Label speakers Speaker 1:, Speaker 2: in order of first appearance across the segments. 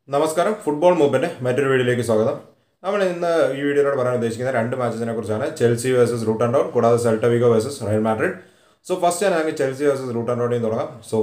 Speaker 1: നമസ്കാരം football movement മറ്റൊരു വീഡിയോയിലേക്ക് സ്വാഗതം നമ്മൾ ഇന്ന് ഈ വീഡിയോയിലൂടെ പറയാൻ ഉദ്ദേശിക്കുന്ന രണ്ട് മാച്ചസിനെ കുറിച്ചാണ് Chelsea versus Luton Town കൂടാതെ Celta Vigo versus Real Madrid so first ഞാൻ ഞങ്ങൾക്ക് ചെൽസി വേഴ്സസ് റൂട്ട് ആൻഡ് ഡൗണിൽ തുടങ്ങാം സോ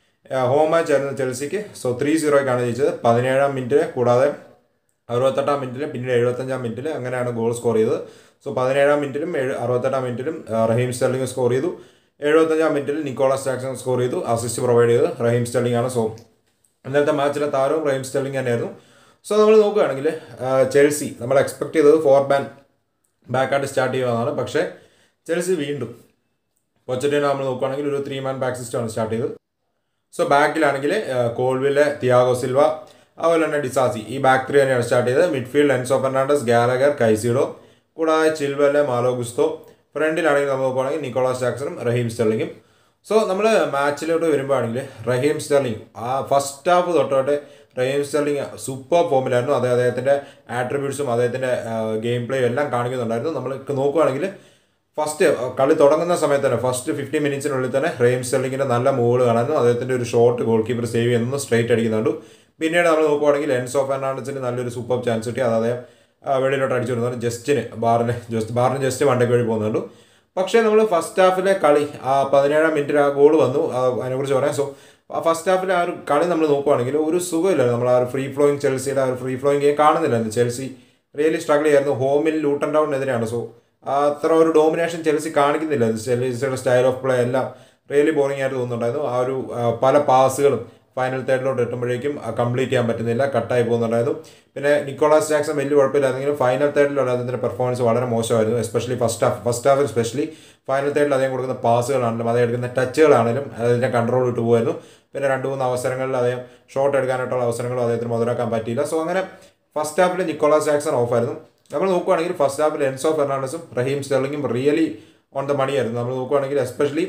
Speaker 1: ഹോം മാച്ച് ആയിരുന്നു ചെൽസിക്ക് സോ ത്രീ സീറോയ്ക്കാണ് ജയിച്ചത് പതിനേഴാം മിനിറ്റിൽ കൂടാതെ അറുപത്തെട്ടാം മിനിറ്റിൽ പിന്നീട് എഴുപത്തഞ്ചാം മിനിറ്റിൽ അങ്ങനെയാണ് ഗോൾ സ്കോർ ചെയ്തത് സോ പതിനേഴാം മിനിറ്റിലും ഏഴ് അറുപത്തെട്ടാം മിനിറ്റിലും ആ, റഹീം സ്റ്റെർലിംഗ് സ്കോർ ചെയ്തു എഴുപത്തഞ്ചാം മിനിറ്റിൽ നിക്കോളാസ് ജാക്സൺ സ്കോർ ചെയ്തു അസിസ്റ്റ് പ്രൊവൈഡ് ചെയ്തത് റഹീം സ്റ്റെർലിംഗ് ആണ് സോ ഇന്നലത്തെ മാച്ചിലെ താരവും റഹീം സ്റ്റെർലിംഗ് തന്നെയായിരുന്നു സോ നമ്മൾ നോക്കുകയാണെങ്കിൽ ആ, ചെൽസി നമ്മൾ എക്സ്പെക്ട് ചെയ്തത് ഫോർ ബാൻ ബാക്കായിട്ട് സ്റ്റാർട്ട് ചെയ്യുമെന്നാണ് പക്ഷേ ചെൽസി വീണ്ടും പൊച്ചറ്റിനോ നമ്മൾ നോക്കുകയാണെങ്കിൽ ഒരു ത്രീ മാൻ ബാക്ക് സിസ്റ്റമാണ് സ്റ്റാർട്ട് ചെയ്തത് സോ ബാക്കിലാണെങ്കിൽ കോൾവിലെ തിയാഗോ സിൽവ അതുപോലെ തന്നെ ഡിസാസി ഈ ബാക്ക് ത്രീ തന്നെയാണ് സ്റ്റാർട്ട് ചെയ്തത് midfield Enzo Fernandez Gallagher Caicedo കൂടാതെ ചിൽവലെ മാലോ ഗുസ്തോ ഫ്രണ്ടിലാണെങ്കിൽ നമ്മൾ നോക്കുകയാണെങ്കിൽ നിക്കോളാസ് ജാക്സണും റഹീം സ്റ്റെർലിങ്ങും സോ നമ്മൾ മാച്ചിലോട്ട് വരുമ്പോഴാണെങ്കിൽ റഹീം സ്റ്റെർലിംഗ് ആ ഫസ്റ്റ് ഹാഫ് തൊട്ടോട്ട് റഹീം സ്റ്റെർലിംഗ് സൂപ്പർ ഫോമിലായിരുന്നു അത് അദ്ദേഹത്തിൻ്റെ ആട്രിബ്യൂട്ട്സും അദ്ദേഹത്തിൻ്റെ ഗെയിം പ്ലേയും എല്ലാം കാണിക്കുന്നുണ്ടായിരുന്നു നമ്മൾ നോക്കുകയാണെങ്കിൽ ഫസ്റ്റ് കളി തുടങ്ങുന്ന സമയത്ത് തന്നെ ഫസ്റ്റ് ഫിഫ്റ്റി മിനിറ്റ്സിനുള്ളിൽ തന്നെ റെയിം സ്റ്റെർലിങ്ങിൻ്റെ നല്ല മൂവുകൾ കാണുന്നു അദ്ദേഹത്തിൻ്റെ ഒരു ഷോട്ട് ഗോൾ കീപ്പർ സേവ് ചെയ്യുന്നു സ്ട്രൈറ്റ് അടിക്കുന്നുണ്ട് പിന്നീട് നമ്മൾ നോക്കുവാണെങ്കിൽ എൻസോ ഫെർണാണ്ടസിന് നല്ലൊരു സൂപ്പർ ചാൻസ് കിട്ടി അത് അദ്ദേഹം ആ, വെളിയിലോട്ട് അടിച്ചു വിടുന്നത് ജസ്റ്റിന് ബാറിന് ജസ്റ്റ് ബാറിന് ജസ്റ്റ് വണ്ടയ്ക്ക് വഴി പോകുന്നുണ്ട് പക്ഷേ നമ്മൾ ഫസ്റ്റ് ഹാഫിലെ കളി ആ പതിനേഴാം മിനിറ്റിൽ ആ ഗോൾ വന്നു ആ, അതിനെക്കുറിച്ച് പറയാം സോ ആ ഫസ്റ്റ് ഹാഫിലെ ആ ഒരു കളി നമ്മൾ നോക്കുവാണെങ്കിൽ ഒരു സുഖമില്ലായിരുന്നു നമ്മൾ ആ ഒരു ഫ്രീ ഫ്ലോയിങ് ചെൽസിയുടെ ആ ഒരു ഫ്രീ ഫ്ലോയിങ് ഗെയിം കാണുന്നില്ലായിരുന്നു ചെൽസി റിയലി സ്ട്രഗിൾ ചെയ്യായിരുന്നു ഹോമിൽ ലൂട്ടൺ ഡൗണിനെതിരെയാണ് സോ അത്ര ഒരു ഡോമിനേഷൻ ചെൽസി കാണിക്കുന്നില്ല ചെൽസിയുടെ സ്റ്റൈൽ ഓഫ് പ്ലേ എല്ലാം റിയലി ബോറിംഗ് ആയിട്ട് തോന്നുന്നുണ്ടായിരുന്നു ആ ഒരു ആ, പല പാസുകളും ഫൈനൽ തേർഡിലോട്ട് എത്തുമ്പോഴേക്കും കംപ്ലീറ്റ് ചെയ്യാൻ പറ്റുന്നില്ല കട്ടായി പോകുന്നുണ്ടായിരുന്നു പിന്നെ നിക്കോളാസ് ജാക്സൺ വലിയ കുഴപ്പമില്ലായിരുന്നെങ്കിലും ഫൈനൽ തേർഡിലുള്ള അതിൻ്റെ പെർഫോമൻസ് വളരെ മോശമായിരുന്നു എസ്പെഷ്യലി ഫസ്റ്റ് ഹാഫ് ഫസ്റ്റ് ഹാഫിൽ സ്പെഷ്യലി ഫൈനൽ തേർഡിൽ അദ്ദേഹം കൊടുക്കുന്ന പാസുകളാണെങ്കിലും അദ്ദേഹം എടുക്കുന്ന ടച്ചുകളാണെങ്കിലും അതിൻ്റെ കൺട്രോൾ വിട്ടു പോകുമായിരുന്നു പിന്നെ രണ്ട് മൂന്ന് അവസരങ്ങളിൽ അദ്ദേഹം ഷോട്ട് എടുക്കാനായിട്ടുള്ള അവസരങ്ങളും അദ്ദേഹത്തിന് മുതലാക്കാൻ പറ്റിയില്ല സോ അങ്ങനെ ഫസ്റ്റ് ഹാഫിൽ നിക്കോളാസ് ജാക്സൺ ഓഫായിരുന്നു നമ്മൾ നോക്കുവാണെങ്കിൽ ഫസ്റ്റ് ഹാഫിൽ എൻസോ ഫെർണാണ്ടസും റഹീം സ്റ്റെർലിങ്ങും റിയലി ഓൺ ദ മണിയായിരുന്നു നമ്മൾ നോക്കുവാണെങ്കിൽ എസ്പെഷ്യലി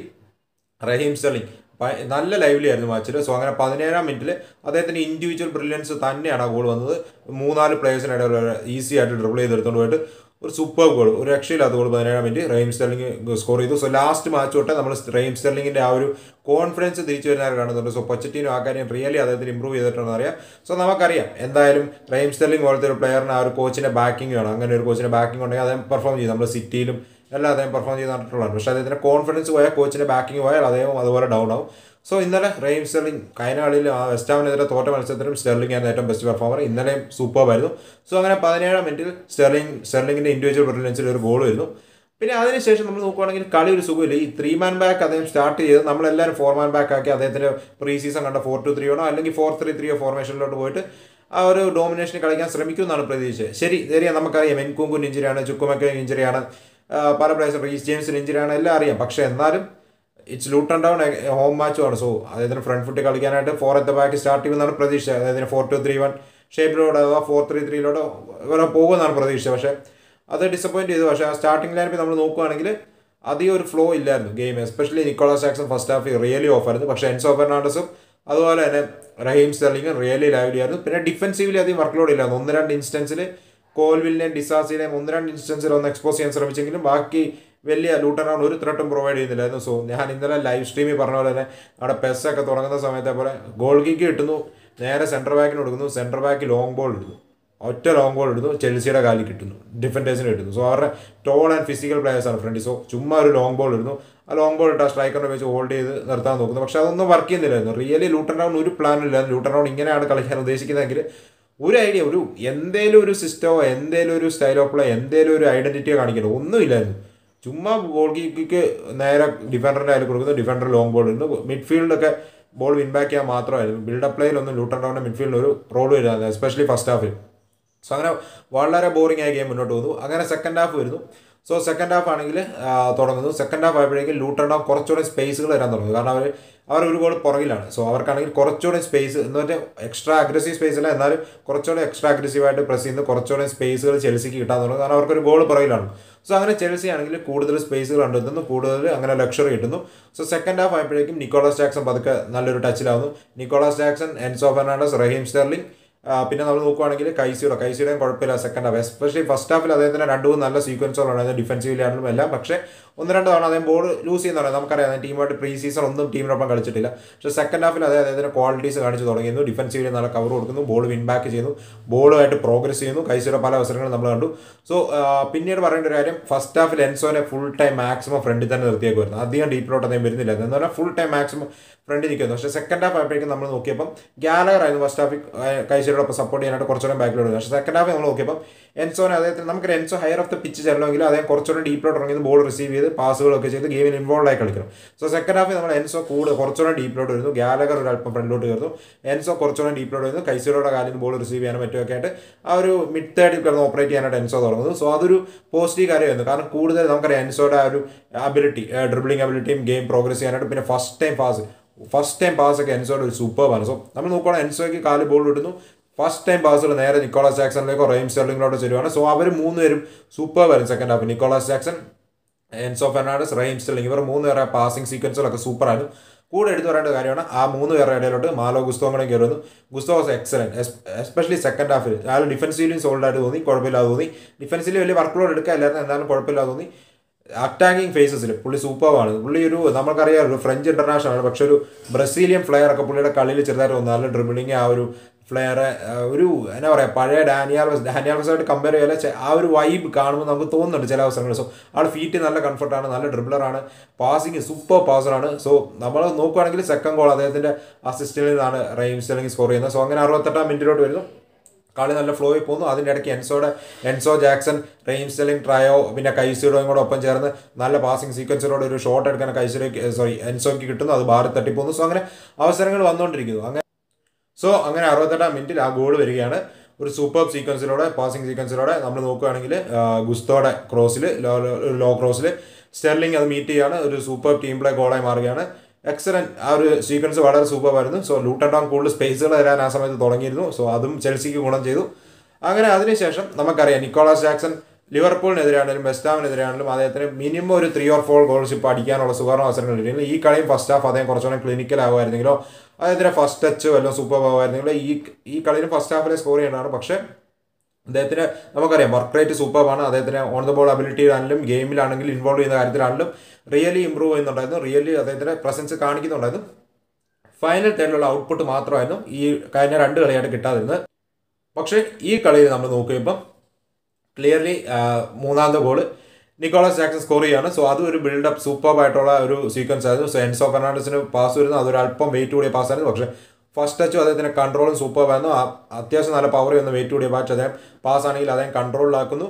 Speaker 1: റഹീം സ്റ്റെർലിംഗ് പ- നല്ല ലൈവ്ലി ആയിരുന്നു മാച്ചിൽ സോ അങ്ങനെ പതിനേഴാം മിനിറ്റിൽ അദ്ദേഹത്തിന് ഇൻഡിവിജ്വൽ ബ്രില്യൻസ് തന്നെയാണ് ആ ഗോൾ വന്നത് മൂന്നാല് പ്ലേയേഴ്സിനിടയിൽ ഈസി ആയിട്ട് ഡ്രിബിൾ ചെയ്തെടുത്തുകൊണ്ട് പോയിട്ട് ഒരു സൂപ്പർ ഗോൾ ഒരു രക്ഷയില്ലാത്ത ഗോൾ പതിനേഴാം മിനിറ്റ് റഹീം സ്റ്റെർലിംഗ് സ്കോർ ചെയ്തു സോ ലാസ്റ്റ് മാച്ച് തൊട്ട് നമ്മൾ റഹീം സ്റ്റെർലിംഗിൻ്റെ ആ ഒരു കോൺഫിഡൻസ് തിരിച്ചു വരുന്നതായിട്ട് കാണുന്നുണ്ട് സോ പൊച്ചറ്റീനോ ആ കാര്യം റിയലി അദ്ദേഹത്തിന് ഇമ്പ്രൂവ് ചെയ്തിട്ടുണ്ടെന്ന് അറിയാം സോ നമുക്കറിയാം എന്തായാലും റഹീം സ്റ്റെർലിംഗ് പോലത്തെ ഒരു പ്ലെയറിന് ആ ഒരു കോച്ചിൻ്റെ ബാക്കിംഗ് വേണം അങ്ങനെ ഒരു കോച്ചിൻ്റെ ബാക്കിംഗ് ഉണ്ടെങ്കിൽ അദ്ദേഹം പെർഫോം ചെയ്യും നമ്മൾ സിറ്റിയിലും എല്ലാം അദ്ദേഹം പെർഫോം ചെയ്ത് നടന്നിട്ടുള്ളതാണ് പക്ഷേ അദ്ദേഹത്തിൻ്റെ കോൺഫിഡൻസ് പോയാൽ കോച്ചിൻ്റെ ബാക്കിംഗ് പോയാൽ അദ്ദേഹം അതുപോലെ ഡൗൺ ആവും സോ ഇന്നലെ റെയിം സ്റ്റെർലിംഗ് കഴിഞ്ഞ കളിയിൽ ആ വെസ്റ്റാമിനെതിരെ തോറ്റ മത്സരത്തിലും സ്റ്റെർലിംഗ് ആയിരുന്നു ഏറ്റവും ബെസ്റ്റ് പെർഫോമർ ഇന്നലെയും സൂപ്പറായിരുന്നു സോ അങ്ങനെ പതിനേഴാം മിനിറ്റിൽ സ്റ്റെർലിംഗ് സ്റ്റെർലിംഗിൻ്റെ ഇൻഡിവിജ്വൽ പെർഫോമൻസിൽ ഒരു ഗോൾ വരുന്നു പിന്നെ അതിനുശേഷം നമ്മൾ നോക്കുവാണെങ്കിൽ കളി ഒരു സുഖമില്ല ഈ ത്രീ മാൻ ബാക്ക് അദ്ദേഹം സ്റ്റാർട്ട് ചെയ്ത് നമ്മളെല്ലാവരും ഫോർ മാൻ ബാക്ക് ആക്കി അദ്ദേഹത്തിൻ്റെ പ്രീ സീസൺ കണ്ട ഫോർ ടു ത്രീ ആണോ അല്ലെങ്കിൽ ഫോർ ത്രീ ത്രീയോ ഫോർമേഷനിലോട്ട് പോയിട്ട് ആ ഒരു ഡോമിനേഷൻ കളിക്കാൻ ശ്രമിക്കുമെന്നാണ് പ്രതീക്ഷിച്ചത് ശരി ശരിയാ നമുക്കറിയാം എൻകുങ്കുൻ ഇഞ്ചുറിയാണ് ചുക്കുമക്ക ഇഞ്ചുറിയാണ് പല പ്ലേയേഴ്സും റീസ് ജെയിംസിന് ഇഞ്ചുറിയാണ് എല്ലാം അറിയാം പക്ഷേ എന്നാലും ഇറ്റ്സ് ലൂട്ടൺ ഡൗൺ ഹോം മാച്ചുമാണ് സോ അദ്ദേഹത്തിന് ഫ്രണ്ട് ഫുട്ട് കളിക്കാനായിട്ട് four at the back start ചെയ്യുമെന്നാണ് പ്രതീക്ഷ അദ്ദേഹത്തിന് ഫോർ ടു ത്രീ വൺ ഷേപ്പിലൂടെ അഥവാ ഫോർ ത്രീ ത്രീയിലൂടെ ഇവരെ പോകുമെന്നാണ് പ്രതീക്ഷ പക്ഷേ അത് ഡിസപ്പോയിന്റ് ചെയ്തു പക്ഷേ ആ സ്റ്റാർട്ടിംഗ് ലൈനിൽ നമ്മൾ നോക്കുകയാണെങ്കിൽ അധികം ഒരു ഫ്ലോ ഇല്ലായിരുന്നു game especially Nicholas Jackson first half really off ആയിരുന്നു പക്ഷേ എൻസോ ഫെർണാണ്ടസും അതുപോലെ തന്നെ റഹീം സ്റ്റെർലിംഗും റിയലി ലൈവ്ലി ആയിരുന്നു പിന്നെ ഡിഫൻസീവ്ലി അധികം വർക്ക്ലോഡ് ഇല്ലായിരുന്നു ഒന്ന് രണ്ട് ഇൻസ്റ്റൻസിൽ കോൽവിലിനെയും ഡിസാസിനെയും ഒന്ന് രണ്ട് ഇൻസ്റ്റൻസിൽ ഒന്ന് എക്സ്പോസ് ചെയ്യാൻ ശ്രമിച്ചെങ്കിലും ബാക്കി വലിയ ലൂട്ടറാണ് ഒരു ത്രെട്ടും പ്രൊവൈഡ് ചെയ്യുന്നില്ലായിരുന്നു സോ ഞാൻ ഇന്നലെ ലൈവ് സ്ട്രീമിൽ പറഞ്ഞ പോലെ തന്നെ അവിടെ പെസ് ഒക്കെ തുടങ്ങുന്ന സമയത്തെ പോലെ ഗോൾ കിക്ക് കിട്ടുന്നു നേരെ സെൻറ്റർ ബാക്കിന് കൊടുക്കുന്നു സെൻറ്റർ ബാക്ക് ലോങ് ബോൾ ഇടുന്നു ഒറ്റ ലോങ് ബോൾ ഇടുന്നു ചെൽസിയുടെ കാലിൽ കിട്ടുന്നു ഡിഫൻഡേഴ്സിന് കിട്ടുന്നു സോ അവരുടെ ടോൾ ആൻഡ് ഫിസിക്കൽ പ്ലേയേഴ്സ് ആണ് ഫ്രണ്ട് സോ ചുമ്മാ ഒരു ലോങ് ബോൾ ഇടുന്നു ആ ലോങ് ബോൾ ഇട്ട് ആ സ്ട്രൈക്കറിനെ വെച്ച് ഹോൾഡ് ചെയ്ത് നിർത്താൻ നോക്കുന്നു പക്ഷെ അതൊന്നും വർക്ക് ചെയ്യുന്നില്ലായിരുന്നു റിയലി ലൂട്ടൺ റൗണ്ട് ഒരു പ്ലാനും ഇല്ലായിരുന്നു ലൂട്ടൺ റൗണ്ട് ഇങ്ങനെയാണ് കളിക്കാൻ ഉദ്ദേശിക്കുന്നതെങ്കിൽ ഒരു ഐഡിയ ഒരു എന്തേലും ഒരു സിസ്റ്റമോ എന്തേലും ഒരു സ്റ്റൈൽ ഓഫ് പ്ലേ എന്തേലും ഒരു ഐഡന്റിറ്റിയോ കാണിക്കണം ഒന്നുമില്ലായിരുന്നു ചുമ്മാ ഗോൾ കിക്ക് നേരെ ഡിഫൻഡറിൻ്റെ അതിൽ കൊടുക്കുന്നു ഡിഫൻഡർ ലോങ് ബോൾ ഇടുന്നു മിഡ്ഫീൽഡൊക്കെ ബോൾ വിൻ ബാക്ക് ചെയ്യാൻ മാത്രമായിരുന്നു ബിൽഡപ്പ് പ്ലേയിലൊന്നും ലൂട്ടൺ റൗണ്ട് മിഡ്ഫീൽഡിൽ ഒരു റോൾ വരുന്നത് എസ്പെഷ്യലി ഫസ്റ്റ് ഹാഫിൽ സോ അങ്ങനെ വളരെ ബോറിംഗ് ആയ ഗെയിം മുന്നോട്ട് പോകുന്നു അങ്ങനെ സെക്കൻഡ് ഹാഫ് വരുന്നു സോ സെക്കൻഡ് ഹാഫ് ആണെങ്കിൽ തുടങ്ങുന്നു സെക്കൻഡ് ഹാഫ് ആയപ്പോഴേക്കും ലൂട്ടൺ ഡൗൺ കുറച്ചുകൂടെ സ്പേസുകൾ വരാൻ തുടങ്ങുന്നു കാരണം അവർ അവർ ഒരു ഗോൾ പുറകിലാണ് സോ അവർക്കാണെങ്കിൽ കുറച്ചുകൂടെ സ്പേസ് എന്ന് പറഞ്ഞാൽ എക്സ്ട്രാ അഗ്രസീവ് സ്പേസ് അല്ല എന്നാലും കുറച്ചുകൂടെ എക്സ്ട്രാ അഗ്രസീവായിട്ട് പ്രസ് ചെയ്യുന്നു കുറച്ചുകൂടെ സ്പേസുകൾ ചെൽസിക്ക് കിട്ടാൻ തുടങ്ങും കാരണം അവർക്കൊരു ഗോൾ പുറകിലാണ് സോ അങ്ങനെ ചെൽസി ആണെങ്കിൽ കൂടുതൽ സ്പേസുകൾ കണ്ടെത്തുന്നു കൂടുതൽ അങ്ങനെ ലക്ഷറി കിട്ടുന്നു സോ സെക്കൻഡ് ഹാഫ് ആയപ്പോഴേക്കും നിക്കോളാസ് ജാക്സൺ പതുക്കെ നല്ലൊരു ടച്ചിലാവുന്നു Nicholas Jackson Enzo Fernandez Raheem Sterling ആ, പിന്നെ നമ്മൾ നോക്കുവാണെങ്കിൽ കൈസിയുടെ കൈസിയുടെയും കുഴപ്പമില്ല സെക്കൻഡ് ഹാഫ് എസ്പെഷ്യലി ഫസ്റ്റ് ഹാഫിൽ അദ്ദേഹത്തിന് രണ്ട് മൂന്ന് നല്ല സീക്വൻസുകളുണ്ടായിരുന്നു ഡിഫൻസീവിലാണെങ്കിലും എല്ലാം പക്ഷേ ഒന്ന് രണ്ട് തവണ അദ്ദേഹം ബോൾ ലൂസ് ചെയ്യുന്നുണ്ട് നമുക്കറിയാം ടീമായിട്ട് പ്രീ സീസൺ ഒന്നും ടീമിനൊപ്പം കളിച്ചിട്ടില്ല പക്ഷേ സെക്കൻഡ് ഹാഫിൽ അദ്ദേഹം അദ്ദേഹത്തിന് ക്വാളിറ്റീസ് കാണിച്ചു തുടങ്ങിയിരുന്നു ഡിഫൻസീവിൽ നല്ല കവർ കൊടുക്കുന്നു ബോൾ വിൻ ബാക്ക് ചെയ്യുന്നു ബോളുമായിട്ട് പ്രോഗ്രസ് ചെയ്യുന്നു കൈസിയുടെ പല അവസരങ്ങളും നമ്മൾ കണ്ടു സോ പിന്നീട് പറയേണ്ട ഒരു കാര്യം ഫസ്റ്റ് ഹാഫിൽ എൻസോനെ ഫുൾ ടൈം മാക്സിമം ഫ്രണ്ടിൽ തന്നെ നിർത്തിയേക്കുമായിരുന്നു അധികം ഡീപ്പിലോട്ട് അദ്ദേഹം വരുന്നില്ല എന്ന് പറഞ്ഞാൽ ഫുൾ ടൈം മാക്സിമം ഫ്രണ്ടിൽ നിൽക്കുന്നു പക്ഷേ സെക്കൻഡ് ഹാഫ് ആയപ്പോഴേക്കും നമ്മൾ നോക്കിയപ്പം ഗാലർ ആയിരുന്നു ഫസ്റ്റ് ഹാഫിൽ കൈസരോടൊപ്പം സപ്പോർട്ട് ചെയ്യാനായിട്ട് കുറച്ചുകൂടെ ബാക്കിലോട്ട് വരുന്നത് പക്ഷേ സെക്കൻഡ് ഹാഫ് നമ്മൾ നോക്കിയപ്പം എൻസോനെ അദ്ദേഹത്തിന് നമുക്ക് Enzo higher of the pitch ചെല്ലണമെങ്കിൽ അദ്ദേഹം കുറച്ചുകൂടെ ഡീപ്പിലോട്ട് ഇറങ്ങി ബോൾ റിസീവ് ചെയ്ത് പാസുകളൊക്കെ ചെയ്ത് ഗെയിമിൽ ഇൻവോൾവ് ആയി കളിക്കണം സോ സെക്കൻഡ് ഹാഫിൽ നമ്മൾ എൻസോ കൂടുതൽ കുറച്ചുകൂടെ ഡീപ്പിലോട്ട് വരുന്നു ഗാലഗർ ഒരു അല്പം ഫ്രണ്ടിലോട്ട് കയറുന്നു എൻസോ കുറച്ചുകൂടെ ഡീപ്പിലോട്ട് വരുന്നു കൈസരോടെ കാലിൽ നിന്ന് ബോൾ റിസീവ് ചെയ്യാനും മറ്റുമൊക്കെ ആയിട്ട് ആ ഒരു മിഡ് തേർഡിൽ കിടന്ന് ഓപ്പറേറ്റ് ചെയ്യാനായിട്ട് എൻസോ തുടങ്ങുന്നു സോ അതൊരു പോസിറ്റീവ് കാര്യമായിരുന്നു കാരണം കൂടുതൽ നമുക്കറിയാം എൻസോയുടെ ആ ഒരു അബിലിറ്റി ഡ്രിബിളിംഗ് അബിലിറ്റിയും ഗെയിം പ്രോഗ്രസ് ചെയ്യാനായിട്ട് പിന്നെ first time pass first time pass ഒക്കെ എൻസോയുടെ ഒരു സൂപ്പർബാണ് സോ നമ്മൾ നോക്കുകയാണെങ്കിൽ എൻസോയ്ക്ക് കാല് ബോൾ ഇടുന്നു ഫസ്റ്റ് ടൈം പാസുകൾ നേരെ നിക്കോളാസ് ജാക്സണിലേക്കോ റെയിം സ്റ്റെർലിങ്ങിലോട്ടോ ചെല്ലുവാണ് സോ അവർ മൂന്നുപേരും സൂപ്പർ വരും second half Nicholas Jackson Enzo Fernandez Raheem Sterling ഇവർ മൂന്ന് പേരെ പാസിംഗ് സീക്വൻസുകളൊക്കെ സൂപ്പറായിരുന്നു കൂടെ എടുത്തു പറയേണ്ട കാര്യമാണ് ആ മൂന്ന് പേരുടെ ഇടയിലോട്ട് മാലോ ഗുസ്തോ കൂടെ കയറുന്നു Gusto was excellent especially second ഹാഫിൽ അയാൾ ഡിഫൻസീവിലും സോൾഡ് ആയിട്ട് തോന്നി കുഴപ്പമില്ലാതെ തോന്നി ഡിഫൻസിൽ വലിയ വർക്ക് ലോഡ് എടുക്കാനില്ലായിരുന്നു എന്നാലും കുഴപ്പമില്ലാതെ തോന്നി അറ്റാക്കിംഗ് ഫേസസിൽ പുള്ളി സൂപ്പറാണ് പുള്ളി ഒരു നമുക്കറിയാം ഒരു ഫ്രഞ്ച് ഇന്റർനാഷണൽ ആണ് പക്ഷെ ഒരു ബ്രസീലിയൻ ഫ്ലെയർ ഒക്കെ പുള്ളിയുടെ കളിയിൽ ചെറുതായിട്ട് തോന്നുന്നു നല്ല ഡ്രിബിളിങ് ആ ഒരു ഫ്ലെയർ ഒരു എന്നാ പറയുക പഴയ ഡാനിയാൽവസ് ഡാനിയാൽവസായിട്ട് കമ്പയർ ചെയ്യാൻ ആ ഒരു വൈബ് കാണുമ്പോൾ നമുക്ക് തോന്നുന്നുണ്ട് ചില അവസരങ്ങളിൽ സോ ആൾ ഫീറ്റ് നല്ല കംഫർട്ടാണ് നല്ല ഡ്രിബിളറാണ് പാസിങ് സൂപ്പർ പാസറാണ് സോ നമ്മൾ നോക്കുകയാണെങ്കിൽ സെക്കൻഡ് ഗോൾ അദ്ദേഹത്തിൻ്റെ അസിസ്റ്റിൽ നിന്നാണ് റെയിംസ് അല്ലെങ്കിൽ സ്കോർ ചെയ്യുന്നത് സോ അങ്ങനെ അറുപത്തെട്ടാം മിനിറ്റിലോട്ട് വരുന്നു കളി നല്ല ഫ്ലോയിൽ പോകുന്നു അതിൻ്റെ ഇടയ്ക്ക് എൻസോയുടെ Enzo Jackson Raheem Sterling trio പിന്നെ കൈസിയുടെയും കൂടെ ഒപ്പം ചേർന്ന് നല്ല പാസിംഗ് സീക്വൻസിലൂടെ ഒരു ഷോട്ട് എടുക്കാൻ കൈസിലേക്ക് സോറി എൻസോയ്ക്ക് കിട്ടുന്നു അത് ബാറിൽ തട്ടിപ്പോകുന്നു സോ അങ്ങനെ അവസരങ്ങൾ വന്നുകൊണ്ടിരിക്കുന്നു അങ്ങനെ സോ അങ്ങനെ അറുപത്തെട്ടാം മിനിറ്റിൽ ആ ഗോൾ വരികയാണ് ഒരു സൂപ്പർ സീക്വൻസിലൂടെ പാസിംഗ് സീക്വൻസിലൂടെ നമ്മൾ നോക്കുകയാണെങ്കിൽ ഗുസ്തോയുടെ ക്രോസിൽ ലോ ലോ ക്രോസിൽ സ്റ്റെർലിംഗ് അത് മീറ്റ് ചെയ്യാണ് ഒരു സൂപ്പർ ടീം പ്ലേ ഗോളായി മാറുകയാണ് എക്സലന്റ് ആ ഒരു സീക്വൻസ് വളരെ സൂപ്പർ ആയിരുന്നു സോ ലൂട്ടൺ ടൗൺ കൂടുതൽ സ്പേസുകൾ തരാൻ ആ സമയത്ത് തുടങ്ങിയിരുന്നു സോ അതും ചെൽസിക്ക് ഗുണം ചെയ്തു അങ്ങനെ അതിനുശേഷം നമുക്കറിയാം നിക്കോളാസ് ജാക്സൺ ലിവർപൂളിനെതിരാണെങ്കിലും വെസ്റ്റ് ഹാമിനെതിരാണെങ്കിലും അദ്ദേഹത്തിന് മിനിമം ഒരു ത്രീ ഓർ ഫോർ ഗോൾസ് ഇപ്പോൾ അടിക്കാനുള്ള സുവർണ അവസരങ്ങൾ കിട്ടിയെങ്കിൽ ഈ കളിയും ഫസ്റ്റ് ഹാഫ് അദ്ദേഹം കുറച്ചുകൂടെ ക്ലിനിക്കൽ ആകുമായിരുന്നെങ്കിലോ അദ്ദേഹത്തിന് ഫസ്റ്റ് ടച്ച് വല്ലതും സൂപ്പർ ആകുമായിരുന്നെങ്കിലോ ഈ ഈ കളിയിലും ഫസ്റ്റ് ഹാഫിലെ സ്കോർ ചെയ്യേണ്ടതാണ് പക്ഷേ അദ്ദേഹത്തിന് നമുക്കറിയാം വർക്ക് റേറ്റ് സൂപ്പറാണ് അദ്ദേഹത്തിന് ഓൺ ദ ബോൾ അബിലിറ്റിയിലാണെങ്കിലും ഗെയിമിലാണെങ്കിലും ഇൻവോൾവ് ചെയ്യുന്ന കാര്യത്തിലാണെങ്കിലും റിയലി ഇമ്പ്രൂവ് ചെയ്യുന്നുണ്ടായിരുന്നു റിയലി അദ്ദേഹത്തിന്റെ പ്രസൻസ് കാണിക്കുന്നുണ്ടായിരുന്നു ഫൈനൽ തേർഡിലുള്ള ഔട്ട്പുട്ട് മാത്രമായിരുന്നു ഈ കഴിഞ്ഞ രണ്ട് കളിയായിട്ട് കിട്ടാതിരുന്നത് പക്ഷേ ഈ കളിയിൽ നമ്മൾ നോക്കിയപ്പം ക്ലിയർലി മൂന്നാമത്തെ ഗോള് നിക്കോളസ് ജാക്സൺ സ്കോർ ചെയ്യാണ് സോ അതും ഒരു ബിൽഡപ്പ് സൂപ്പർ ആയിട്ടുള്ള ഒരു സീക്വൻസ് ആയിരുന്നു സോ എൻസോ ഫെർണാണ്ടസിന് പാസ് വരുന്നു അതൊരു അല്പം വെയിറ്റ് കൂടിയ പാസ് ആയിരുന്നു പക്ഷേ ഫസ്റ്റ് ടച്ചും അദ്ദേഹത്തിന് കൺട്രോളും സൂപ്പർ ആയിരുന്നു ആ- അത്യാവശ്യം നല്ല പവർ ചെയ്യുന്ന വെയിറ്റ് കൂടിയ ബാറ്റ് അദ്ദേഹം പാസ് ആണെങ്കിൽ അദ്ദേഹം കൺട്രോളിലാക്കുന്നു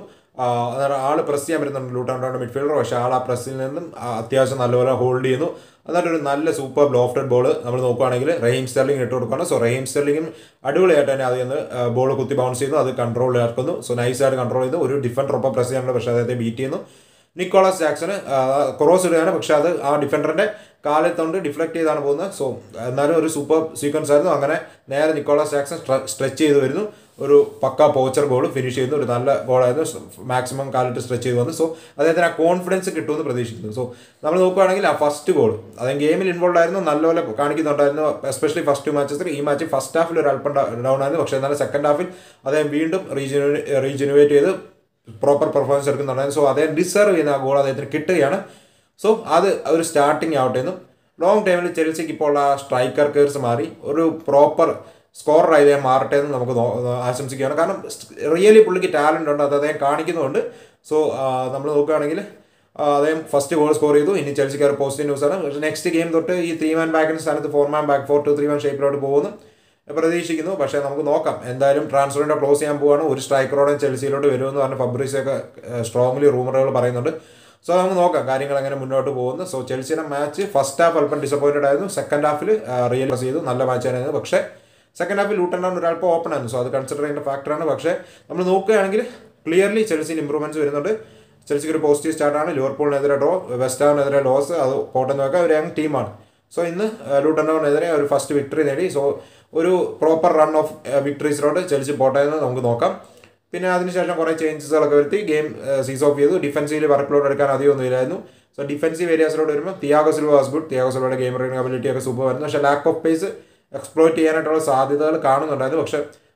Speaker 1: ആൾ പ്രസ് ചെയ്യാൻ പറ്റുന്നുണ്ട് ലൂട്ടാണ്ടോണ്ട് മിഡ്ഫീൽഡർ പക്ഷേ ആൾ ആ പ്രസ്സിൽ നിന്നും ആ, അത്യാവശ്യം നല്ലപോലെ ഹോൾഡ് ചെയ്യുന്നു എന്നിട്ട് ഒരു നല്ല സൂപ്പർ ലോഫ്റ്റഡ് ബോൾ നമ്മൾ നോക്കുകയാണെങ്കിൽ റഹീം സ്റ്റെർലിംഗ് ഇട്ട് കൊടുക്കുകയാണ് സോ റഹീം സ്റ്റെർലിംഗും അടിപൊളിയായിട്ട് തന്നെ അതിൽ നിന്ന് ബോൾ കുത്തി ബൗൺസ് ചെയ്യുന്നു അത് കൺട്രോളിലാക്കുന്നു സോ നൈസായിട്ട് കൺട്രോൾ ചെയ്തു ഒരു ഡിഫൻഡർ ഒപ്പം പ്രസ് ചെയ്യാനുള്ള പക്ഷേ അദ്ദേഹത്തെ ബീറ്റ് ചെയ്യുന്നു നിക്കോളാസ് ജാക്സന് ക്രോസ് ഇടുകയാണ് പക്ഷേ അത് ആ ഡിഫൻഡറിന്റെ കാലിൽ തൊണ്ട് ഡിഫ്ലക്ട് ചെയ്താണ് പോകുന്നത് സോ എന്നാലും ഒരു സൂപ്പർ സീക്വൻസ് ആയിരുന്നു അങ്ങനെ നേരെ നിക്കോളാസ് ജാക്സൺ സ്ട്രെച്ച് ചെയ്ത് വരുന്നു ഒരു പക്ക പോച്ചർ ഗോൾ ഫിനിഷ് ചെയ്യുന്നു ഒരു നല്ല ഗോളായിരുന്നു മാക്സിമം കാലിട്ട് സ്ട്രെച്ച് ചെയ്ത് വന്നു സോ അദ്ദേഹത്തിന് ആ കോൺഫിഡൻസ് കിട്ടുമെന്ന് പ്രതീക്ഷിക്കുന്നു സോ നമ്മൾ നോക്കുകയാണെങ്കിൽ ആ ഫസ്റ്റ് ഗോൾ അദ്ദേഹം ഗെയിമിൽ ഇൻവോൾവ് ആയിരുന്നു നല്ലപോലെ കാണിക്കുന്നുണ്ടായിരുന്നു എസ്പെഷ്യലി ഫസ്റ്റ് മാച്ചസിൽ ഈ മാച്ച് ഫസ്റ്റ് ഹാഫിൽ ഒരു അല്പം ഡൗൺ ആയിരുന്നു പക്ഷേ എന്നാലും സെക്കൻഡ് ഹാഫിൽ അദ്ദേഹം വീണ്ടും റീജനു റീജനുവേറ്റ് ചെയ്ത് പ്രോപ്പർ പെർഫോമൻസ് എടുക്കുന്നുണ്ടായിരുന്നു സോ അദ്ദേഹം ഡിസർവ് ചെയ്യുന്ന ആ ഗോൾ അദ്ദേഹത്തിന് കിട്ടുകയാണ് സോ അത് ഒരു സ്റ്റാർട്ടിങ് ആവട്ടെ എന്നും ലോങ് ടൈമിൽ ചെൽസിക്ക് ഇപ്പോൾ ആ സ്ട്രൈക്കർ കേഴ്സ് മാറി ഒരു പ്രോപ്പർ സ്കോറർ അദ്ദേഹം മാറട്ടെ എന്ന് നമുക്ക് നോ- ആശംസിക്കുകയാണ് കാരണം റിയലി പുള്ളിക്ക് ടാലൻ്റ് ഉണ്ട് അത് അദ്ദേഹം കാണിക്കുന്നുണ്ട് സോ നമ്മൾ നോക്കുകയാണെങ്കിൽ ആ, അദ്ദേഹം ഫസ്റ്റ് ഗോൾ സ്കോർ ചെയ്തു ഇനി ചെൽസിക്ക് ഒരു പോസിറ്റീവ് ന്യൂസാണ് പക്ഷേ നെക്സ്റ്റ് ഗെയിം തൊട്ട് ഈ ത്രീ മാൻ ബാക്കിൻ്റെ സ്ഥാനത്ത് four man back four two three man ഷേപ്പിലോട്ട് പോകുന്നു പ്രതീക്ഷിക്കുന്നു പക്ഷേ നമുക്ക് നോക്കാം എന്തായാലും ട്രാൻസ്ഫറിൻ്റെ ക്ലോസ് ചെയ്യാൻ പോവാണ് ഒരു സ്ട്രൈക്കറോടെ ചെൽസിയിലോട്ട് വരുമെന്ന് പറഞ്ഞ് ഫബ്രീസിയൊക്കെ സ്ട്രോങ്ലി റൂമറുകൾ പറയുന്നുണ്ട് സോ നമുക്ക് നോക്കാം കാര്യങ്ങൾ എങ്ങനെ മുന്നോട്ട് പോകുന്നു സോ ചെൽസിയുടെ മാച്ച് ഫസ്റ്റ് ഹാഫ് അല്പം ഡിസപ്പോയിൻറ്റഡ് ആയിരുന്നു സെക്കൻഡ് ഹാഫിൽ റിയൽ ചെയ്തു നല്ല മാച്ച് ആയിരുന്നു പക്ഷേ സെക്കൻഡ് ഹാഫിൽ ലൂട്ടൺ ഡൗൺ ഒരല്പം ഓപ്പൺ ആയിരുന്നു സോ അത് കൺസിഡർ ചെയ്യേണ്ട ഫാക്ടറാണ് പക്ഷേ നമ്മൾ നോക്കുകയാണെങ്കിൽ ക്ലിയർലി ചെൽസിന് ഇമ്പ്രൂവ്മെൻറ്റ്സ് വരുന്നുണ്ട് ചെൽസിക്ക് ഒരു പോസിറ്റീവ് സ്റ്റാർട്ടാണ് ലിവർപൂളിനെതിരെ ഡ്രോ വെസ്റ്റ് ഹാമിനെതിരെ ലോസ് അത് പോട്ടെന്ന് നോക്കാം ഒരു യങ് ടീമാണ് സോ ഇന്ന് ലൂട്ടൺ ഡൗണിനെതിരെ ഒരു ഫസ്റ്റ് വിക്ടറി നേടി സോ ഒരു പ്രോപ്പർ റൺ ഓഫ് വിക്ടറീസിലോട്ട് ചെൽസി പോട്ടെ എന്ന് നമുക്ക് നോക്കാം പിന്നെ അതിനുശേഷം കുറേ ചേഞ്ചസുകളൊക്കെ വരുത്തി ഗെയിം സീസ് ഓഫ് ചെയ്തു ഡിഫൻസീവിൽ വർക്ക് ലോഡ് എടുക്കാൻ അധികം ഒന്നും ഇല്ലായിരുന്നു സോ ഡിഫൻസീവ് ഏരിയാസിലോട്ട് വരുമ്പോൾ Thiago Silva was good Thiago സിൽവയുടെ ഗെയിം റീഡിംഗ് അബിലിറ്റി ഒക്കെ സൂപ്പർ ആയിരുന്നു പക്ഷേ ലാക്ക് ഓഫ് പേസ് എക്സ്പ്ലോയിറ്റ് ചെയ്യാനായിട്ടുള്ള സാധ്യതകൾ കാണുന്നുണ്ടായിരുന്നു പക്ഷേ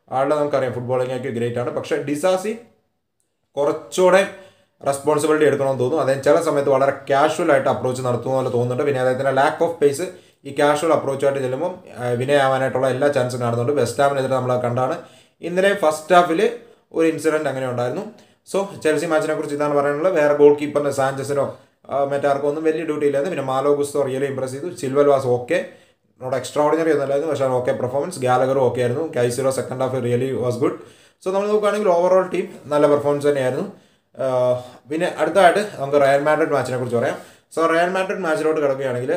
Speaker 1: ആളുടെ നമുക്കറിയാം ഫുട്ബോളിംഗ് ഒക്കെ ഗ്രേറ്റ് ആണ് പക്ഷേ ഡിസാസി കുറച്ചുകൂടെ റെസ്പോൺസിബിലിറ്റി എടുക്കണമെന്ന് തോന്നുന്നു അദ്ദേഹം ചില സമയത്ത് വളരെ കാഷ്വൽ ആയിട്ട് അപ്രോച്ച് നടത്തുന്ന പോലെ തോന്നുന്നുണ്ട് പിന്നെ അദ്ദേഹത്തിൻ്റെ ലാക്ക് ഓഫ് പേസ് ഈ കാഷ്വൽ അപ്രോച്ചായിട്ട് ചെല്ലുമ്പോൾ വിനയാവാനായിട്ടുള്ള എല്ലാ ചാൻസും കാണുന്നുണ്ട് വെസ്റ്റ് ഹാമിനെതിരെ നമ്മൾ കണ്ടാണ് ഇന്നലെ ഫസ്റ്റ് ഹാഫിൽ ഒരു ഇൻസിഡൻറ്റ് അങ്ങനെ ഉണ്ടായിരുന്നു സോ ചെൽസി മാച്ചിനെ കുറിച്ച് ഇതാണ് പറയാനുള്ളത് വേറെ ഗോൾ കീപ്പറിന് സാഞ്ചസിനോ മറ്റാർക്കോ ഒന്നും വലിയ ഡ്യൂട്ടി ഇല്ലായിരുന്നു പിന്നെ മാലോ ഗുസ്തോ റിയലി ഇംപ്രസ് ചെയ്തു Silva was okay not extraordinary ഒന്നല്ലായിരുന്നു പക്ഷേ ഓക്കെ പെർഫോമൻസ് ഗാലഗറും ഓക്കെ ആയിരുന്നു Caicedo second half really was good so നമ്മൾ നോക്കുകയാണെങ്കിൽ ഓവറോൾ ടീം നല്ല പെർഫോമൻസ് തന്നെയായിരുന്നു ആഹ് പിന്നെ അടുത്തതായിട്ട് നമുക്ക് റയൽ മാഡ്രിഡ് മാച്ചിനെ കുറിച്ച് പറയാം സോ റയൽ മാഡ്രിഡ് മാച്ചിലോട്ട് കിടക്കുകയാണെങ്കിൽ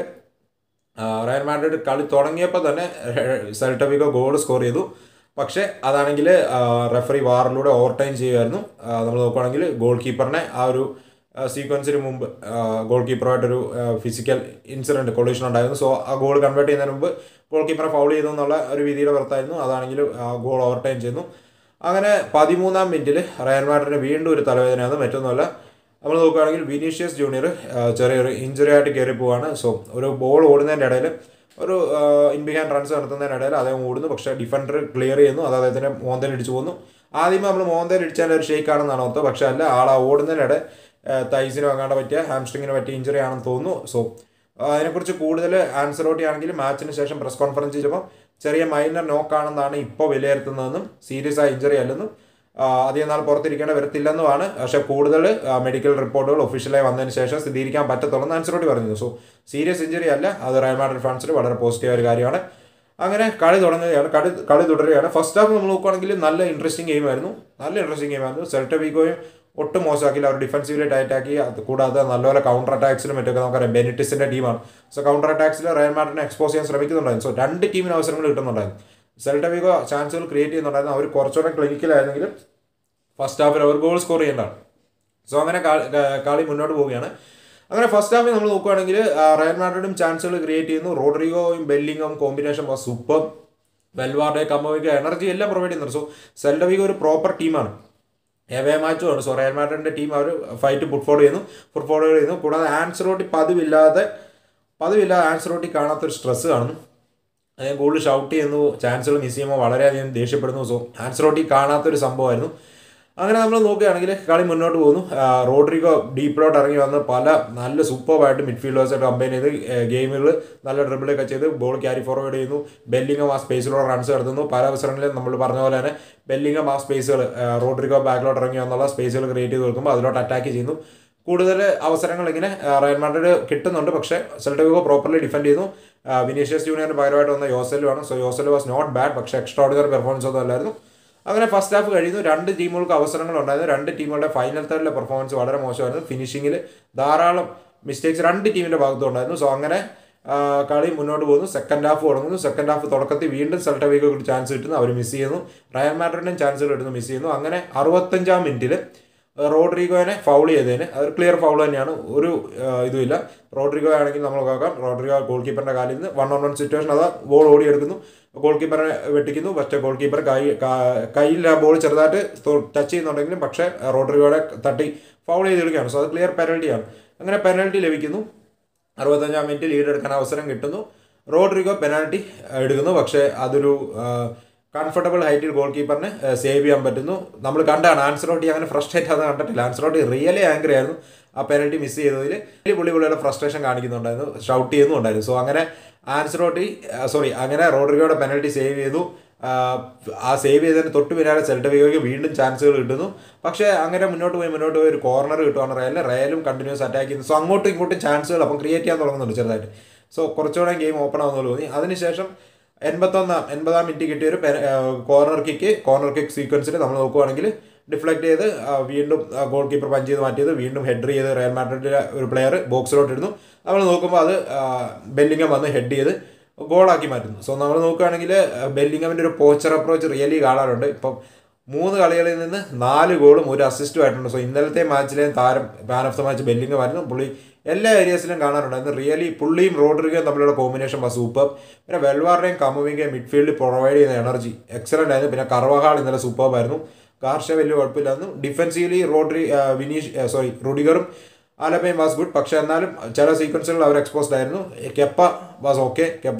Speaker 1: ആഹ് റയൽ മാഡ്രിഡ് കളി തുടങ്ങിയപ്പോൾ തന്നെ സെൽട്ടവിഗോ ഗോൾ സ്കോർ ചെയ്തു പക്ഷേ അതാണെങ്കിൽ റെഫറി വാറിലൂടെ ഓവർ ടൈം ചെയ്യുമായിരുന്നു നമ്മൾ നോക്കുകയാണെങ്കിൽ ഗോൾ കീപ്പറിനെ ആ ഒരു സീക്വൻസിന് മുമ്പ് ഗോൾ കീപ്പറുമായിട്ടൊരു ഫിസിക്കൽ ഇൻസിഡൻറ്റ് കൊളീഷൻ ഉണ്ടായിരുന്നു സോ ആ ഗോൾ കൺവേർട്ട് ചെയ്യുന്നതിന് മുമ്പ് ഗോൾ കീപ്പറെ ഫൗൾ ചെയ്തു എന്നുള്ള ഒരു വിധിയുടെ പുറത്തായിരുന്നു അതാണെങ്കിൽ ഗോൾ ഓവർ ടൈം ചെയ്യുന്നു അങ്ങനെ പതിമൂന്നാം മിനിറ്റിൽ റയൽ മാഡ്രിഡിന് വീണ്ടും ഒരു തലവേദനയാണ് മറ്റൊന്നുമല്ല നമ്മൾ നോക്കുകയാണെങ്കിൽ വിനീഷ്യസ് ജൂനിയർ ചെറിയൊരു ഇഞ്ചുറി ആയിട്ട് കയറി പോവാണ് സോ ഒരു ബോൾ ഓടുന്നതിൻ്റെ ഇടയിൽ ഒരു ഇൻ ബിഹാൻഡ് റൺസ് നടത്തുന്നതിനിടയിൽ അദ്ദേഹം ഓടുന്നു പക്ഷേ ഡിഫൻഡർ ക്ലിയർ ചെയ്യുന്നു അത് അദ്ദേഹത്തിൻ്റെ മോന്തയിൽ ഇടിച്ചു പോകുന്നു ആദ്യമേ നമ്മൾ മോന്തയിൽ ഇടിച്ചാൽ ഒരു ഷേക്ക് ആണെന്നാണ് ഓർത്തത് പക്ഷേ അല്ല ആൾ ആ ഓടുന്നതിനിടെ തൈസിന് വാങ്ങാണ്ട് പറ്റിയ ഹാംസ്ട്രിങ്ങിന് പറ്റിയ ഇഞ്ചുറി ആണെന്ന് തോന്നുന്നു സോ അതിനെക്കുറിച്ച് കൂടുതൽ ആൻസറോട്ടി ആണെങ്കിൽ മാച്ചിന് ശേഷം പ്രസ് കോൺഫറൻസ് ചെയ്യുമ്പോൾ ചെറിയ മൈനർ നോക്കാണെന്നാണ് ഇപ്പോൾ വിലയിരുത്തുന്നതെന്നും സീരിയസ് ആയ ഇഞ്ചുറി അല്ലെന്നും ആ, അധികം നാൾ പുറത്തിരിക്കേണ്ട വരത്തില്ലെന്നുമാണ് പക്ഷേ കൂടുതൽ മെഡിക്കൽ റിപ്പോർട്ടുകൾ ഒഫീഷ്യലായി വന്നതിന് ശേഷം സ്ഥിരീകരിക്കാൻ പറ്റത്തുള്ളൂ ആൻസറോട്ടി പറഞ്ഞു സോ സീരിയസ് ഇഞ്ചുറി അല്ല അത് റയൽ മാഡ്രിഡ് ഫാൻസിന് വളരെ പോസിറ്റീവ് ഒരു കാര്യമാണ് അങ്ങനെ കളി തുടങ്ങുകയാണ് കളി കളി തുടരുകയാണ് ഫസ്റ്റ് ഹാഫ് നമ്മൾ നോക്കുകയാണെങ്കിൽ നല്ല ഇൻട്രസ്റ്റിംഗ് ഗെയിം ആയിരുന്നു നല്ല ഇൻട്രസ്റ്റിംഗ് ഗെയിം ആയിരുന്നു സെൽട്ട വീഗോയും ഒട്ടും മോശമാക്കില്ല അവർ ഡിഫൻസീവ്ലി ടൈറ്റ് ആക്കി അത് കൂടാതെ നല്ലപോലെ കൗണ്ടർ അറ്റാക്സിലും മറ്റൊക്കെ നമുക്കറിയാം ബെനിറ്റിസിന്റെ ടീമാണ് സോ കൗണ്ടർ അറ്റാക്സിൽ റയൽ മാഡ്രിഡിനെ എക്സ്പോസ് ചെയ്യാൻ ശ്രമിക്കുന്നുണ്ടായിരുന്നു സോ രണ്ട് ടീമിന് അവസരങ്ങൾ കിട്ടുന്നുണ്ടായിരുന്നു സെൽട്ട വീഗോ ചാൻസുകൾ ക്രിയേറ്റ് ചെയ്യുന്നുണ്ടായിരുന്നു അവർ കുറച്ചുകൂടെ ക്ലിനിക്കലായിരുന്നെങ്കിലും ഫസ്റ്റ് ഹാഫിൽ അവർ ഗോൾ സ്കോർ ചെയ്യേണ്ടതാണ് സോ അങ്ങനെ കളി ക- കളി മുന്നോട്ട് പോവുകയാണ് അങ്ങനെ ഫസ്റ്റ് ഹാഫിൽ നമ്മൾ നോക്കുകയാണെങ്കിൽ ആ, റയൽ മാഡ്രിഡും ചാൻസുകൾ ക്രിയേറ്റ് ചെയ്യുന്നു റോഡ്രിഗോയും ബെല്ലിങ്ങും കോമ്പിനേഷൻ വാസ് സൂപ്പർ വെൽവാർഡെ കമ്മോയ്ക്ക് എനർജി എല്ലാം പ്രൊവൈഡ് ചെയ്യുന്നുണ്ട് സോ സെൽഡവിഗോ ഒരു പ്രോപ്പർ ടീമാണ് എവേ മാച്ചുമാണ് സോ റയൽ മാഡ്രിഡിന്റെ ടീം അവർ ഫൈറ്റ് ഫുട്ഫോൾ ചെയ്യുന്നു ഫുട്ഫോൾ ചെയ്യുന്നു കൂടാതെ ആൻസറോട്ടി പതിവില്ലാതെ പതിവില്ലാതെ ആൻസറോട്ടി കാണാത്തൊരു സ്ട്രെസ് കാണുന്നു അദ്ദേഹം കൂടുതൽ ഷൗട്ട് ചെയ്യുന്നു ചാൻസുകൾ മിസ് ചെയ്യുമ്പോൾ വളരെയധികം ദേഷ്യപ്പെടുന്നു സോ ആൻസറോട്ടി കാണാത്തൊരു സംഭവമായിരുന്നു അങ്ങനെ നമ്മൾ നോക്കുകയാണെങ്കിൽ കളി മുന്നോട്ട് പോകുന്നു ആ, റോഡ്രിഗോ ഡീപ്പിലോട്ട് ഇറങ്ങി വന്ന് പല നല്ല സൂപ്പർവായിട്ട് മിഡ്ഫീൽഡേഴ്സായിട്ട് കമ്പൈൻ ചെയ്ത് ഗെയിമുകൾ നല്ല ഡ്രിബിളൊക്കെ ചെയ്ത് ബോൾ ക്യാരി ഫോർവേഡ് ചെയ്യുന്നു ബെല്ലിങ്ങം ആ സ്പേസിലൂടെ റൺസ് നടത്തുന്നു പല അവസരങ്ങളിലും നമ്മൾ പറഞ്ഞ പോലെ തന്നെ ബെല്ലിങ്ങം ആ സ്പേസുകൾ റോഡ്രിഗോ ബാക്കിലോട്ട് ഇറങ്ങി വന്നുള്ള സ്പേസുകൾ ക്രിയേറ്റ് ചെയ്ത് കൊടുക്കുമ്പോൾ അതിലോട്ട് അറ്റാക്ക് ചെയ്യുന്നു കൂടുതൽ അവസരങ്ങൾ ഇങ്ങനെ ആ, റയൽ മാഡ്രിഡ് കിട്ടുന്നുണ്ട് പക്ഷേ സെൽട്ടവിഗോ പ്രോപ്പർലി ഡിഫെൻഡ് ചെയ്യുന്നു ആ, വിനീഷ്യസ് ജൂനിയറിന് പകരമായിട്ട് വന്ന യോസലുമാണ് so Joselu was not bad പക്ഷേ എക്സ്ട്രാ ഓർഡിനറി പെർഫോമൻസ് ഒന്നും അല്ലായിരുന്നു അങ്ങനെ ഫസ്റ്റ് ഹാഫ് കഴിയുന്നു രണ്ട് ടീമുകൾക്ക് അവസരങ്ങൾ ഉണ്ടായിരുന്നു രണ്ട് ടീമുകളുടെ ഫൈനൽ തേർഡിലെ പെർഫോമൻസ് വളരെ മോശമായിരുന്നു ഫിനിഷിങ്ങിൽ ധാരാളം മിസ്റ്റേക്സ് രണ്ട് ടീമിന്റെ ഭാഗത്തും ഉണ്ടായിരുന്നു സോ അങ്ങനെ ആ, കളി മുന്നോട്ട് പോകുന്നു സെക്കൻഡ് ഹാഫ് തുടങ്ങുന്നു സെക്കൻഡ് ഹാഫ് തുടക്കത്തിൽ വീണ്ടും സെൽട്ടവിക്ക് ചാൻസ് കിട്ടുന്നു അവർ മിസ് ചെയ്യുന്നു റയൽ മാഡ്രിഡിനും ചാൻസുകൾ കിട്ടുന്നു മിസ് ചെയ്യുന്നു അങ്ങനെ അറുപത്തഞ്ചാം മിനിറ്റിൽ റോഡ്രിഗോനെ ഫൗൾ ചെയ്തതിന് അതൊരു ക്ലിയർ ഫൗൾ തന്നെയാണ് ഒരു ആ, ഇതുമില്ല റോഡ്രിഗോ ആണെങ്കിൽ നമ്മൾ നോക്കാം റോഡ്രിഗോ ഗോൾ കീപ്പറിന്റെ കാലിൽ നിന്ന് വൺ ഓൺ വൺ സിറ്റുവേഷൻ അതാ ബോൾ ഓടിയെടുക്കുന്നു ഗോൾ കീപ്പറെ വെട്ടിക്കുന്നു പക്ഷേ ഗോൾ കീപ്പർ കൈ കാ- കയ്യിൽ ആ ബോൾ ചെറുതായിട്ട് ടച്ച് ചെയ്യുന്നുണ്ടെങ്കിലും പക്ഷേ റോഡ്രിഗോയുടെ തട്ടി ഫൗൾ ചെയ്തെടുക്കുകയാണ് സോ അത് ക്ലിയർ പെനൽറ്റിയാണ് അങ്ങനെ പെനൽറ്റി ലഭിക്കുന്നു അറുപത്തഞ്ചാം മിനിറ്റ് ലീഡ് എടുക്കാൻ അവസരം കിട്ടുന്നു റോഡ്രിഗോ പെനാൽറ്റി എടുക്കുന്നു പക്ഷേ അതൊരു കംഫർട്ടബിൾ ഹൈറ്റിൽ ഗോൾ കീപ്പറിന് സേവ് ചെയ്യാൻ പറ്റുന്നു നമ്മൾ കണ്ടാണ് ആൻസറോട്ടി അങ്ങനെ ഫ്രസ്ട്രേറ്റ് ആണെന്ന് കണ്ടിട്ടില്ല ആൻസറോട്ടി റിയലി ആംഗ്രി ആയിരുന്നു ആ പെനൽറ്റി മിസ് ചെയ്തതിൽ വലിയ പുള്ളി പുള്ളിയുടെ ഫ്രസ്ട്രേഷൻ കാണിക്കുന്നുണ്ടായിരുന്നു ഷൗട്ട് ചെയ്യുന്നുണ്ടായിരുന്നു സോ അങ്ങനെ ആൻസറോട്ടി സോറി അങ്ങനെ റോഡ്രിഗോയുടെ പെനൽറ്റി സേവ് ചെയ്തു ആ, ആ സേവ് ചെയ്തതിന് തൊട്ട് പിന്നാലെ സെൽട്ടവിഗോയ്ക്ക് വീണ്ടും ചാൻസുകൾ കിട്ടുന്നു പക്ഷേ അങ്ങനെ മുന്നോട്ട് പോയി മുന്നോട്ട് പോയി ഒരു കോർണർ കിട്ടുവാണ് റയലിന് റയലും കണ്ടിന്യൂസ് അറ്റാക്ക് ചെയ്യുന്നു സോ അങ്ങോട്ടും ഇങ്ങോട്ടും ചാൻസുകൾ അപ്പം ക്രിയേറ്റ് ചെയ്യാൻ തുടങ്ങുന്നുണ്ട് ചെറുതായിട്ട് സോ കുറച്ചുകൂടെ ഗെയിം ഓപ്പൺ ആവുന്ന പോലെ തോന്നി അതിനുശേഷം എൺപത്തൊന്നാം എൺപതാം മിനിറ്റ് കിട്ടിയ ഒരു കോർണർ കിക്ക് കോർണർ കിക്ക് സീക്വൻസിൽ നമ്മൾ നോക്കുവാണെങ്കിൽ ഡിഫ്ലക്ട് ചെയ്ത് ആ, വീണ്ടും ഗോൾ കീപ്പർ പഞ്ച് ചെയ്ത് മാറ്റിയത് വീണ്ടും ഹെഡർ ചെയ്ത് റയൽ മാഡ്രിഡിലെ ഒരു പ്ലെയർ ബോക്സിലോട്ട് ഇടുന്നു നമ്മൾ നോക്കുമ്പോൾ അത് ബെല്ലിങ്ങം വന്ന് ഹെഡ് ചെയ്ത് ഗോളാക്കി മാറ്റുന്നു സോ നമ്മൾ നോക്കുകയാണെങ്കിൽ ബെല്ലിങ്ങമിൻ്റെ ഒരു പോച്ചർ അപ്രോച്ച് റിയലി കാണാറുണ്ട് ഇപ്പം മൂന്ന് കളികളിൽ നിന്ന് നാല് ഗോളും ഒരു അസിസ്റ്റും ആയിട്ടുണ്ട് സോ ഇന്നലത്തെ മാച്ചിലെയും താരം man of the match Bellingham ആയിരുന്നു പുള്ളി എല്ലാ ഏരിയസിലും കാണാറുണ്ടായിരുന്നു റിയലി പുള്ളിയും റോഡ്രിഗയും തമ്മിലുള്ള കോമ്പിനേഷൻ വാസ് സൂപ്പർ പിന്നെ വെൽവാറിനെയും കമ്മുവിൻ്റെയും മിഡ്ഫീൽഡിൽ പ്രൊവൈഡ് ചെയ്യുന്ന എനർജി എക്സലൻ്റ് ആയിരുന്നു പിന്നെ കർവഹാൾ ഇന്നലെ സൂപ്പർ ആയിരുന്നു കാർഷ വലിയ കുഴപ്പമില്ലായിരുന്നു ഡിഫെൻസീവ്ലി റോഡ്രി ആ, വിനീഷ് സോറി റുഡിഗറും ആലപ്പയും വാസ് ഗുഡ് പക്ഷെ എന്നാലും ചില സീക്വൻസുകൾ അവർ എക്സ്പോസ്ഡ് ആയിരുന്നു Kepa was okay Kepa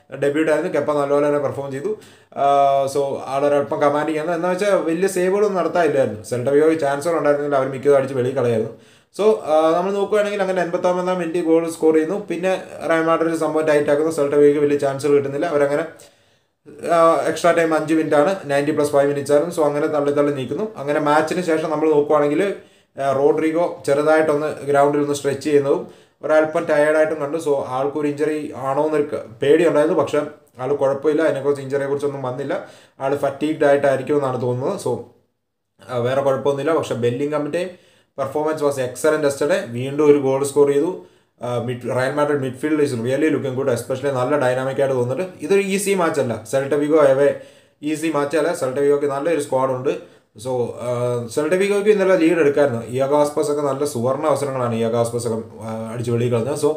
Speaker 1: debut ആയിരുന്നു കെപ്പ നല്ലപോലെ തന്നെ പെർഫോം ചെയ്തു സോ ആളൊരല്പം കമാൻഡിങ് ആണ് എന്ന് വെച്ചാൽ വലിയ സേവുകളൊന്നും നടത്താനില്ലായിരുന്നു സെൽട്ടവിയോക്ക് ചാൻസുകൾ ഉണ്ടായിരുന്നെങ്കിൽ അവർ മിക്കതും അടിച്ച് വെളിയിൽ കളയായിരുന്നു സോ നമ്മൾ നോക്കുകയാണെങ്കിൽ അങ്ങനെ എൺപത്തൊമ്പതാം മിനിറ്റ് ഗോൾ സ്കോർ ചെയ്യുന്നു പിന്നെ റയമാഡ്രിഡ് സംഭവം ടൈറ്റ് ആക്കുന്നു സെൽട്ടവിയോക്ക് വലിയ ചാൻസുകൾ കിട്ടുന്നില്ല അവരങ്ങനെ എക്സ്ട്രാ ടൈം അഞ്ച് മിനിറ്റ് ആണ് നയൻറ്റി പ്ലസ് ഫൈവ് മിനിറ്റ്സ് ആയിരുന്നു സോ അങ്ങനെ തള്ളി തള്ളി നീക്കുന്നു അങ്ങനെ മാച്ചിന് ശേഷം നമ്മൾ നോക്കുവാണെങ്കിൽ റോഡ്രിഗോ ചെറുതായിട്ടൊന്ന് ഗ്രൗണ്ടിൽ ഒന്ന് സ്ട്രെച്ച് ചെയ്യുന്നതും ഒരല്പം ടയേർഡായിട്ടും കണ്ടു സോ ആൾക്കൊരു ഇഞ്ചറി ആണോ എന്നൊരു പേടിയുണ്ടായിരുന്നു പക്ഷെ ആൾ കുഴപ്പമില്ല അതിനെക്കുറിച്ച് ഇഞ്ചറിയെ കുറിച്ചൊന്നും വന്നില്ല ആൾ ഫറ്റീഗ്ഡ് ആയിട്ടായിരിക്കും എന്നാണ് തോന്നുന്നത് സോ വേറെ കുഴപ്പമൊന്നുമില്ല പക്ഷെ ബെല്ലിംഗമിൻ്റെയും പെർഫോമൻസ് വാസ് എക്സലൻറ്റ് എസ്റ്റഡേ വീണ്ടും ഒരു ഗോൾ സ്കോർ ചെയ്തു mid Real Madrid midfield is really looking good especially നല്ല ഡൈനാമിക് ആയിട്ട് തോന്നിട്ട് ഇതൊരു ഈസി മാച്ച് അല്ല സെൽട്ടവിഗോ എവേ ഈസി മാച്ച് അല്ല സെൽട്ടവിഗോക്ക് നല്ലൊരു സ്ക്വാഡ് ഉണ്ട് സോ സെൽട്ടവിഗോക്ക് ഇന്നലെ ലീഡ് എടുക്കായിരുന്നു ഇയഗാസ്പസ് ഒക്കെ നല്ല സുവർണ അവസരങ്ങളാണ് ഇയഗാസ്പസ് ഒക്കെ അടിച്ച് വെളിയിൽ കളഞ്ഞത് സോ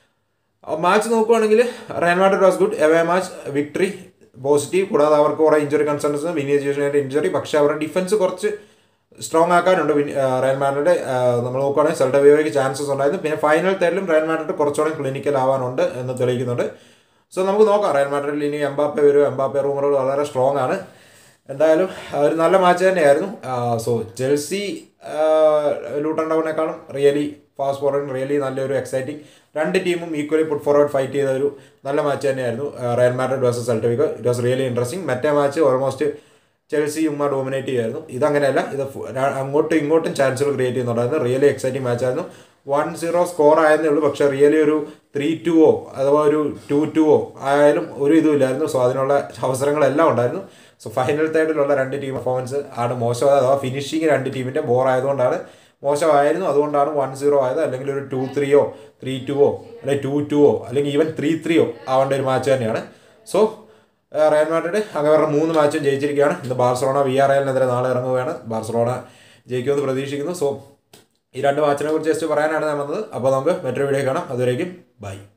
Speaker 1: മാച്ച് നോക്കുവാണെങ്കിൽ Real Madrid was good away match victory positive കൂടാതെ അവർക്ക് കുറേ ഇഞ്ചറി കൺസേൺസ് വിനിയേജേഷനായിട്ട് ഇഞ്ചറി പക്ഷേ അവരുടെ ഡിഫൻസ് കുറച്ച് സ്ട്രോങ് ആക്കാനുണ്ട് റയൽ മാഡ്രിഡ് നമ്മൾ നോക്കുകയാണെങ്കിൽ സെൽട്ടവിയോയ്ക്ക് ചാൻസസ് ഉണ്ടായിരുന്നു പിന്നെ ഫൈനൽ തേർഡിലും റയൽ മാഡ്രിഡ് കുറച്ചുകൂടെ ക്ലിനിക്കൽ ആവാനുണ്ട് എന്ന് തെളിയിക്കുന്നുണ്ട് സോ നമുക്ക് നോക്കാം റയൽ മാഡ്രിഡിൽ ഇനി എംബാപ്പെ വരും എംബാപ്പെ റൂമറുകൾ വളരെ സ്ട്രോങ് ആണ് എന്തായാലും ഒരു നല്ല മാച്ച് തന്നെയായിരുന്നു സോ ചെൽസി ലൂട്ടൺ ടൗണിനേക്കാളും റിയലി ഫാസ്റ്റ് ഫോർവേഡ് റിയലി നല്ലൊരു എക്സൈറ്റിംഗ് രണ്ട് ടീമും ഈക്വലി പുട്ട് ഫോർവേഡ് ഫൈറ്റ് ചെയ്ത ഒരു നല്ല മാച്ച് തന്നെയായിരുന്നു Real Madrid versus Celta Vigo it was really interesting മറ്റേ മാച്ച് ഓൾമോസ്റ്റ് ചെൽസി ഉമ്മ ഡോമിനേറ്റ് ചെയ്യുമായിരുന്നു ഇതങ്ങനെയല്ല ഇത് അങ്ങോട്ടും ഇങ്ങോട്ടും ചാൻസുകൾ ക്രിയേറ്റ് ചെയ്യുന്നുണ്ടായിരുന്നു റിയലി എക്സൈറ്റിംഗ് മാച്ച് ആയിരുന്നു വൺ സീറോ സ്കോർ ആയെന്നേ ഉള്ളൂ പക്ഷേ റിയലി ഒരു ത്രീ ടുവോ അഥവാ ഒരു ടു ടുവോ ആയാലും ഒരു ഇതും ഇല്ലായിരുന്നു സോ അതിനുള്ള അവസരങ്ങളെല്ലാം ഉണ്ടായിരുന്നു സോ ഫൈനൽ തേർഡിലുള്ള രണ്ട് ടീം പെർഫോമൻസ് ആണ് മോശമായത് അഥവാ ഫിനിഷിങ് രണ്ട് ടീമിൻ്റെ ബോർ ആയതുകൊണ്ടാണ് മോശമായിരുന്നു അതുകൊണ്ടാണ് വൺ സീറോ ആയത് അല്ലെങ്കിൽ ഒരു ടു ത്രീയോ ത്രീ ടുവോ അല്ലെങ്കിൽ ടു ടുവോ അല്ലെങ്കിൽ ഈവൻ ത്രീ ത്രീയോ ആവേണ്ട ഒരു മാച്ച് തന്നെയാണ് സോ റയൽ മാഡ്രിഡ് അങ്ങനെ പറഞ്ഞ മൂന്ന് മാച്ചും ജയിച്ചിരിക്കുകയാണ് ഇന്ന് ബാർസലോണ വി ആർ എല്ലിനെതിരെ നാളെ ഇറങ്ങുകയാണ് ബാർസലോണ ജയിക്കുമെന്ന് പ്രതീക്ഷിക്കുന്നു സോ ഈ രണ്ട് മാച്ചിനെ കുറിച്ച് ജസ്റ്റ് പറയാനാണ് ഞാൻ വന്നത് അപ്പോൾ നമുക്ക് മറ്റൊരു വീഡിയോ കാണാം അതുവരേക്കും ബൈ